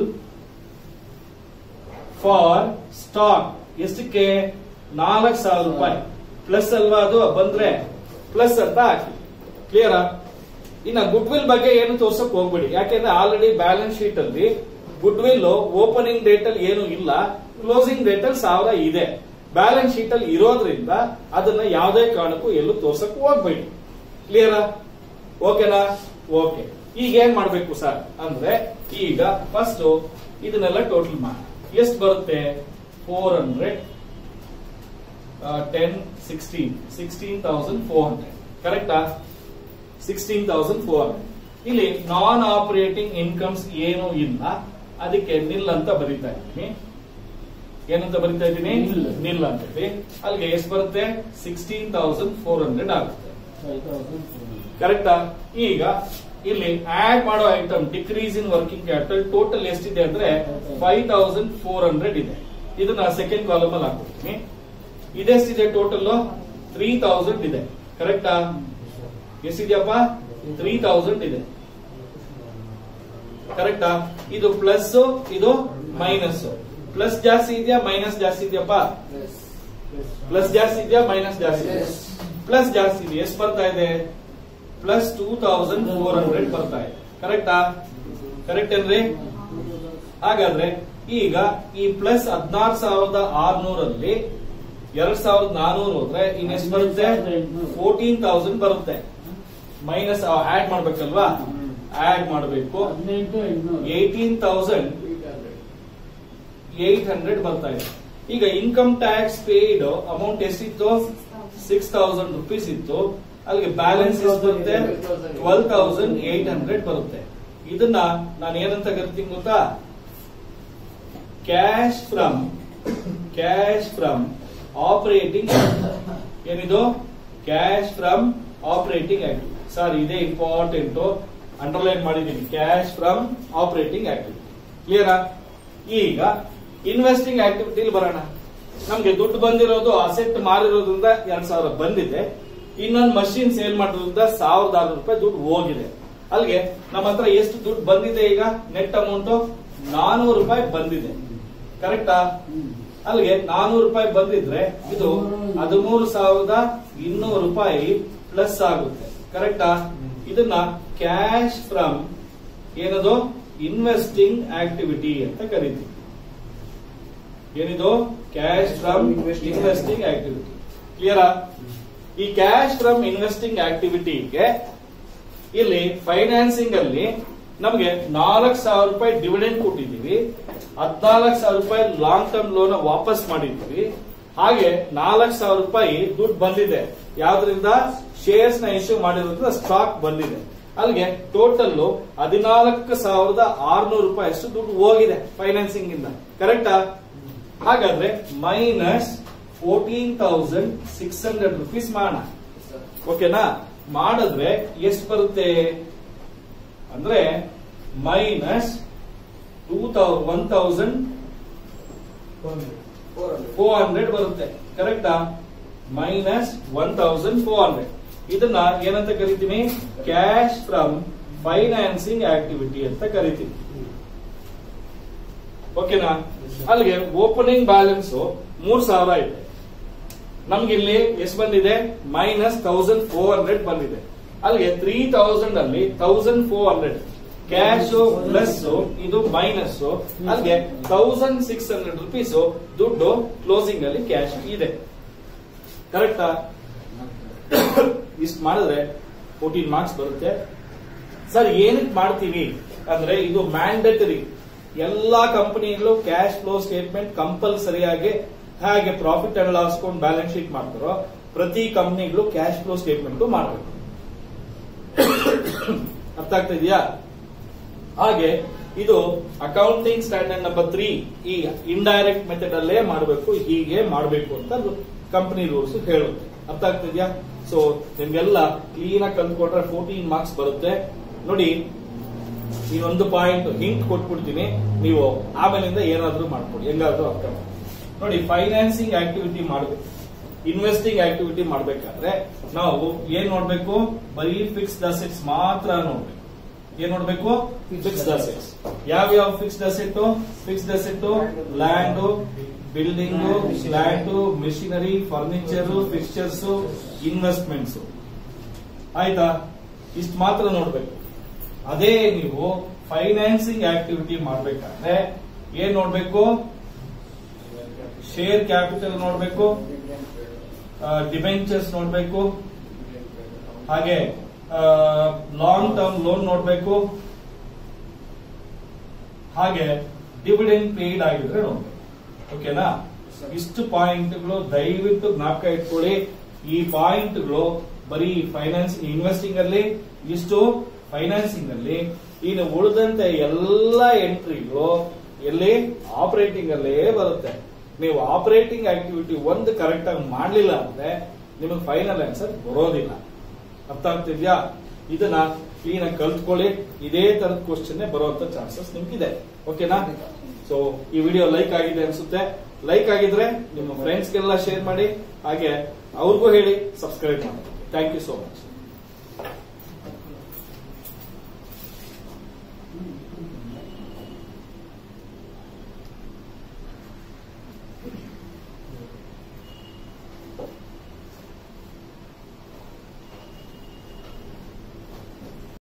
Speaker 1: ಫಾರ್ ಸ್ಟಾಕ್ ಎಷ್ಟಕ್ಕೆ ನಾಲ್ಕು ಸಾವಿರ ರೂಪಾಯಿ ಪ್ಲಸ್ ಅಲ್ವಾ ಅದು ಬಂದ್ರೆ ಪ್ಲಸ್ ಅಂತ ಹಾಕಿ ಕ್ಲಿಯರಾ ಇನ್ನ ಗುಡ್ ವಿಲ್ ಬಗ್ಗೆ ಏನು ತೋರ್ಸಕ್ ಹೋಗ್ಬೇಡಿ ಯಾಕೆಂದ್ರೆ ಆಲ್ರೆಡಿ ಬ್ಯಾಲೆನ್ಸ್ ಶೀಟ್ ಅಲ್ಲಿ ಗುಡ್ ವಿಲ್ ಓಪನಿಂಗ್ ಡೇಟ್ ಅಲ್ಲಿ ಏನು ಇಲ್ಲ ಕ್ಲೋಸಿಂಗ್ ಡೇಟ್ ಅಲ್ಲಿ ಸಾವಿರ ಇದೆ ಬ್ಯಾಲೆನ್ಸ್ ಶೀಟ್ ಅಲ್ಲಿ ಇರೋದ್ರಿಂದ ಅದನ್ನ ಯಾವುದೇ ಕಾರಣಕ್ಕೂ ಎಲ್ಲೂ ತೋರ್ಸಕ್ ಹೋಗ್ಬೇಡಿ ಕ್ಲಿಯರಾ ಓಕೆನಾ ಓಕೆ ಈಗ ಏನ್ ಮಾಡ್ಬೇಕು ಸರ್ ಅಂದ್ರೆ ಈಗ ಫಸ್ಟ್ ಇದನ್ನೆಲ್ಲ ಟೋಟಲ್ ಮಾಡಿ ಎಷ್ಟು ಬರುತ್ತೆ four hundred ten sixteen sixteen thousand four hundred ಕರೆಕ್ಟಾ ಸಿಕ್ಸ್ಟೀನ್ ತೌಸಂಡ್ ಫೋರ್ ಹಂಡ್ರೆಡ್ ಇಲ್ಲಿ ನಾನ್ ಆಪರೇಟಿಂಗ್ ಇನ್ಕಮ್ಸ್ ಏನು ಇಲ್ಲ ಅದಕ್ಕೆ ನಿಲ್ ಅಂತ ಬರೀತಾ ಇದ್ದೀನಿ ಏನಂತ ಬರೀತಾ ಇದ್ದೀನಿ
Speaker 2: ನಿಲ್.
Speaker 1: ನಿಲ್ ಅಂತ ಹೇಳಿ ಅಲ್ಲಿಗೆ ಎಷ್ಟು ಬರುತ್ತೆ ಸಿಕ್ಸ್ಟೀನ್ ತೌಸಂಡ್ ಫೋರ್ ಹಂಡ್ರೆಡ್ ಆಗುತ್ತೆ ಕರೆಕ್ಟಾ ಈಗ ಇಲ್ಲಿ ಆಡ್ ಮಾಡೋ item decrease in working capital total ಎಷ್ಟಿದೆ ಅಂದ್ರೆ ಫೈವ್ ತೌಸಂಡ್ ಫೋರ್ ಹಂಡ್ರೆಡ್ ಇದೆ ಇದನ್ನ ಸೆಕೆಂಡ್ ಕಾಲಮ್ ಅಲ್ಲಿ ಹಾಕ್ಬಿಡ್ತೀನಿ ಇದೆಷ್ಟಿದೆ ಟೋಟಲ್ ತ್ರೀ ತೌಸಂಡ್ ಇದೆ ಕರೆಕ್ಟಾ ಎಷ್ಟಿದೆಯಪ್ಪ ತ್ರೀ ತೌಸಂಡ್ ಇದೆ ಕರೆಕ್ಟಾ ಇದು ಪ್ಲಸ್ ಇದು ಮೈನಸ್ ಪ್ಲಸ್ ಜಾಸ್ತಿ ಇದೆಯಾ ಮೈನಸ್ ಜಾಸ್ತಿ ಇದೆಯಪ್ಪ ಪ್ಲಸ್ ಜಾಸ್ತಿ ಇದೆಯಾ ಮೈನಸ್ ಜಾಸ್ತಿ ಇದೆ
Speaker 2: Yes.
Speaker 1: ಪ್ಲಸ್ ಜಾಸ್ತಿ ಇದೆ ಎಷ್ಟು ಬರ್ತಾ ಇದೆ plus two thousand four hundred ಬರ್ತಾ ಇದೆ ಕರೆಕ್ಟಾ ಕರೆಕ್ಟ್ ಏನ್ರಿ ಹಾಗಾದ್ರೆ ಈಗ ಈ ಪ್ಲಸ್ ಹದಿನಾರು ಸಾವಿರದ ಆರ್ನೂರಲ್ಲಿ ಎರಡ್ ಸಾವಿರದ ನಾನೂರು ಹೋದ್ರೆ ಇನ್ ಎಷ್ಟು ಬರುತ್ತೆ ಫೋರ್ಟೀನ್ ತೌಸಂಡ್ ಬರುತ್ತೆ ಮೈನಸ್ ಆಡ್ ಮಾಡ್ಬೇಕಲ್ವಾ ಆಡ್ ಮಾಡಬೇಕು ಏಯ್ಟೀನ್ ತೌಸಂಡ್ ಏಟ್ ಹಂಡ್ರೆಡ್ ಬರ್ತಾ ಇದೆ ಈಗ ಇನ್ಕಮ್ ಟ್ಯಾಕ್ಸ್ ಪೇಯ್ಡ್ ಅಮೌಂಟ್ ಎಷ್ಟಿತ್ತು ಸಿಕ್ಸ್ ತೌಸಂಡ್ ರುಪೀಸ್ ಇತ್ತು ಅಲ್ಲಿಗೆ ಬ್ಯಾಲೆನ್ಸ್ ಎಷ್ಟು ಬರುತ್ತೆ ಟ್ವೆಲ್ ತೌಸಂಡ್ ಏಟ್ ಹಂಡ್ರೆಡ್ ಬರುತ್ತೆ ಇದನ್ನ ನಾನು ಏನಂತ ಕರಿತೀನಿ ಗೊತ್ತಾ cash from cash from operating ಏನಿದು cash from operating active sir ಇದೇ ಇಂಪಾರ್ಟೆಂಟ್ ಅಂಡರ್ಲೈನ್ ಮಾಡಿದ್ದೀನಿ ಕ್ಯಾಶ್ ಫ್ರಮ್ ಆಪರೇಟಿಂಗ್ ಆಕ್ಟಿವಿಟಿ ಕ್ಲಿಯರಾ ಈಗ ಇನ್ವೆಸ್ಟಿಂಗ್ ಆಕ್ಟಿವಿಟಿಲಿ ಬರೋಣ ನಮ್ಗೆ ದುಡ್ಡು ಬಂದಿರೋದು ಅಸೆಟ್ ಮಾರಿರೋದ್ರಿಂದ ಎರಡ್ ಸಾವಿರ ಬಂದಿದೆ ಇನ್ನೊಂದು ಮಷಿನ್ ಸೇಲ್ ಮಾಡೋದ್ರಿಂದ ಸಾವಿರದ ಆರುನೂರು ರೂಪಾಯಿ ದುಡ್ಡು ಹೋಗಿದೆ ಅಲ್ಲಿಗೆ ನಮ್ಮ ಹತ್ರ ಎಷ್ಟು ದುಡ್ಡು ಬಂದಿದೆ ಈಗ ನೆಟ್ ಅಮೌಂಟ್ ನಾನೂರು ರೂಪಾಯಿ ಬಂದಿದೆ ಕರೆಕ್ಟಾ ಅಲ್ಲಿಗೆ ನಾನೂರು ರೂಪಾಯಿ ಬಂದಿದ್ರೆ ಇದು ಹದಿಮೂರು ಸಾವಿರದ ಇನ್ನೂರು ರೂಪಾಯಿ ಪ್ಲಸ್ ಆಗುತ್ತೆ ಕರೆಕ್ಟಾ ಇದನ್ನ ಕ್ಯಾಶ್ ಫ್ರಮ್ ಏನದು ಇನ್ವೆಸ್ಟಿಂಗ್ ಆಕ್ಟಿವಿಟಿ ಅಂತ ಕರಿತೀವಿ ಏನಿದು ಕ್ಯಾಶ್ ಫ್ರಮ್ ಇನ್ವೆಸ್ಟಿಂಗ್ ಆಕ್ಟಿವಿಟಿ ಕ್ಲಿಯರಾ ಈ ಕ್ಯಾಶ್ ಫ್ರಮ್ ಇನ್ವೆಸ್ಟಿಂಗ್ ಆಕ್ಟಿವಿಟಿಗೆ ಇಲ್ಲಿ ಫೈನಾನ್ಸಿಂಗ್ ಅಲ್ಲಿ ನಮಗೆ ನಾಲ್ಕು ಸಾವಿರ ರೂಪಾಯಿ ಡಿವಿಡೆಂಡ್ ಕೊಟ್ಟಿದ್ದೀವಿ ಹದಿನಾಲ್ಕು ಸಾವಿರ ರೂಪಾಯಿ ಲಾಂಗ್ ಟರ್ಮ್ ಲೋನ್ ವಾಪಸ್ ಮಾಡಿದ್ದೀವಿ ಹಾಗೆ ನಾಲ್ಕು ಸಾವಿರ ರೂಪಾಯಿ ದುಡ್ಡು ಬಂದಿದೆ ಯಾವ್ದ್ರಿಂದ ಶೇರ್ಸ್ ನ ಇಶ್ಯೂ ಮಾಡಿರೋದ್ರಿಂದ ಸ್ಟಾಕ್ ಬಂದಿದೆ ಅಲ್ಲಿಗೆ ಟೋಟಲ್ ಹದಿನಾಲ್ಕು ಸಾವಿರದ ಆರ್ನೂರು ರೂಪಾಯಿ ಅಷ್ಟು ದುಡ್ಡು ಹೋಗಿದೆ ಫೈನಾನ್ಸಿಂಗ್ ಇಂದ ಕರೆಕ್ಟಾ ಹಾಗಾದ್ರೆ minus fourteen thousand six hundred rupees ಮಾಡೋಣ ಓಕೆನಾ ಮಾಡಿದ್ರೆ ಎಷ್ಟು ಬರುತ್ತೆ ಅಂದ್ರೆ minus two thou one thousand four hundred ಬರುತ್ತೆ ಕರೆಕ್ಟಾ minus one thousand four hundred ಇದನ್ನ ಏನಂತ ಕರಿತೀನಿ ಕ್ಯಾಶ್ ಫ್ರಮ್ ಫೈನಾನ್ಸಿಂಗ್ ಆಕ್ಟಿವಿಟಿ ಅಂತ ಕರಿತೀನಿ ಓಕೆನಾ ಅಲ್ಲಿಗೆ ಓಪನಿಂಗ್ ಬ್ಯಾಲೆನ್ಸ್ ಮೂರ್ ಸಾವಿರ ಇದೆ ನಮ್ಗೆ ಇಲ್ಲಿ ಎಷ್ಟು ಬಂದಿದೆ ಮೈನಸ್ ತೌಸಂಡ್ ಫೋರ್ ಹಂಡ್ರೆಡ್ ಬಂದಿದೆ ಅಲ್ಲಿಗೆ ತ್ರೀ ತೌಸಂಡ್ ಅಲ್ಲಿ thousand four hundred cash plus ಇದು ಮೈನಸ್ ಅಲ್ಲಿಗೆ ತೌಸಂಡ್ ಸಿಕ್ಸ್ ಹಂಡ್ರೆಡ್ ರುಪೀಸ್ ದುಡ್ಡು ಕ್ಲೋಸಿಂಗ್ ಅಲ್ಲಿ ಕ್ಯಾಶ್ ಇದೆ ಕರೆಕ್ಟಾ ಇಷ್ಟು ಮಾಡಿದ್ರೆ ಫೋರ್ಟೀನ್ ಮಾರ್ಕ್ಸ್ ಬರುತ್ತೆ ಸರ್ ಏನಕ್ಕೆ ಮಾಡ್ತೀವಿ ಅಂದ್ರೆ ಇದು ಮ್ಯಾಂಡೇಟರಿ ಎಲ್ಲಾ ಕಂಪನಿಗಳು ಕ್ಯಾಶ್ ಫ್ಲೋ ಸ್ಟೇಟ್ಮೆಂಟ್ ಕಂಪಲ್ಸರಿಯಾಗಿ ಹಾಗೆ ಪ್ರಾಫಿಟ್ ಅಂಡ್ ಲಾಸ್ ಕೊಂಡು ಬ್ಯಾಲೆನ್ಸ್ ಶೀಟ್ ಮಾಡ್ತಾರೋ ಪ್ರತಿ ಕಂಪನಿಗಳು ಕ್ಯಾಶ್ ಫ್ಲೋ ಸ್ಟೇಟ್ಮೆಂಟ್ ಮಾಡಬೇಕು ಅರ್ಥ ಆಗ್ತಾ ಇದೆಯಾ ಹಾಗೆ ಇದು ಅಕೌಂಟಿಂಗ್ ಸ್ಟ್ಯಾಂಡರ್ಡ್ ನಂಬರ್ ತ್ರೀ ಈ ಇಂಡೈರೆಕ್ಟ್ ಮೆಥಡ್ ಅಲ್ಲೇ ಮಾಡಬೇಕು ಹೀಗೆ ಮಾಡಬೇಕು ಅಂತ ಕಂಪನಿ ರೂಲ್ಸ್ ಹೇಳುತ್ತೆ ಅರ್ಥ ಆಗ್ತಿದ್ಯಾ ಸೊ ನಿಮ್ಗೆಲ್ಲ ಕ್ಲೀನ್ ಆಗಿ ಕಲ್ತ್ಕೊಟ್ರೆ ಫೋರ್ಟೀನ್ ಮಾರ್ಕ್ಸ್ ಬರುತ್ತೆ ನೋಡಿ ಈ ಒಂದು ಪಾಯಿಂಟ್ ಹಿಂಟ್ ಕೊಟ್ಬಿಡ್ತೀನಿ ನೀವು ಆಮೇಲಿಂದ ಏನಾದ್ರೂ ಮಾಡ್ಕೊಡಿ ಹೆಂಗಾದ್ರೂ ಅರ್ಥ ಮಾಡಿ ನೋಡಿ ಫೈನಾನ್ಸಿಂಗ್ ಆಕ್ಟಿವಿಟಿ ಮಾಡಬೇಕು ಇನ್ವೆಸ್ಟಿಂಗ್ ಆಕ್ಟಿವಿಟಿ ಮಾಡ್ಬೇಕಾದ್ರೆ ನಾವು ಏನ್ ನೋಡ್ಬೇಕು ಬರೀ ಫಿಕ್ಸ್ಡ್ ಅಸೆಟ್ಸ್ ಮಾತ್ರ ನೋಡ್ಬೇಕು ಏನ್ ನೋಡ್ಬೇಕು ಫಿಕ್ಸ್ಡ್ ಅಸೆಟ್ಸ್ ಯಾವ ಯಾವ fixed asset fixed asset land building land machinery furniture fixtures investments ಆಯ್ತಾ ಇಷ್ಟು ಮಾತ್ರ ನೋಡ್ಬೇಕು ಅದೇ ನೀವು ಫೈನಾನ್ಸಿಂಗ್ ಆಕ್ಟಿವಿಟಿ ಮಾಡ್ಬೇಕಾದ್ರೆ ಏನ್ ನೋಡ್ಬೇಕು ಶೇರ್ ಕ್ಯಾಪಿಟಲ್ ನೋಡ್ಬೇಕು ಡಿಬೆಂಚರ್ಸ್ ನೋಡ್ಬೇಕು ಹಾಗೆ ಲಾಂಗ್ ಟರ್ಮ್ ಲೋನ್ ನೋಡ್ಬೇಕು ಹಾಗೆ ಡಿವಿಡೆಂಡ್ ಪೇಯ್ಡ್ ಆಗಿದ್ರೆ ನೋಡ್ಬೇಕು ಓಕೆನಾ ಇಷ್ಟು ಪಾಯಿಂಟ್ಗಳು ದಯವಿಟ್ಟು ಜ್ಞಾಪಕ ಇಟ್ಕೊಳ್ಳಿ ಈ ಪಾಯಿಂಟ್ಗಳು ಬರೀ ಫೈನಾನ್ಸ್ ಇನ್ವೆಸ್ಟಿಂಗ್ ಅಲ್ಲಿ ಇಷ್ಟು ಫೈನಾನ್ಸಿಂಗ್ ಅಲ್ಲಿ ಇನ್ನು ಉಳಿದಂತೆ ಎಲ್ಲ ಎಂಟ್ರಿಗಳು ಎಲ್ಲಿ ಆಪರೇಟಿಂಗ್ ಅಲ್ಲೇ ಬರುತ್ತೆ ನೀವು ಆಪರೇಟಿಂಗ್ ಆಕ್ಟಿವಿಟಿ ಒಂದು ಕರೆಕ್ಟ್ ಆಗಿ ಮಾಡಲಿಲ್ಲ ಅಂದ್ರೆ ನಿಮಗೆ ಫೈನಲ್ ಆನ್ಸರ್ ಬರೋದಿಲ್ಲ ಅರ್ಥ ಆಗ್ತಿದ್ಯಾ ಇದನ್ನ ಕ್ಲೀನ್ ಆಗಿ ಕಲ್ತ್ಕೊಳ್ಳಿ ಇದೇ ತರದ ಕ್ವಶನ್ ಬರುವಂತ ಚಾನ್ಸಸ್ ನಿಮ್ಗಿದೆ ಓಕೆನಾ ಸೊ ಈ ವಿಡಿಯೋ ಲೈಕ್ ಆಗಿದೆ ಅನ್ಸುತ್ತೆ ಲೈಕ್ ಆಗಿದ್ರೆ ನಿಮ್ಮ ಫ್ರೆಂಡ್ಸ್ಗೆಲ್ಲ ಶೇರ್ ಮಾಡಿ ಹಾಗೆ ಅವ್ರಿಗೂ ಹೇಳಿ ಸಬ್ಸ್ಕ್ರೈಬ್ ಮಾಡಿ ಥ್ಯಾಂಕ್ ಯು ಸೋ ಮಚ್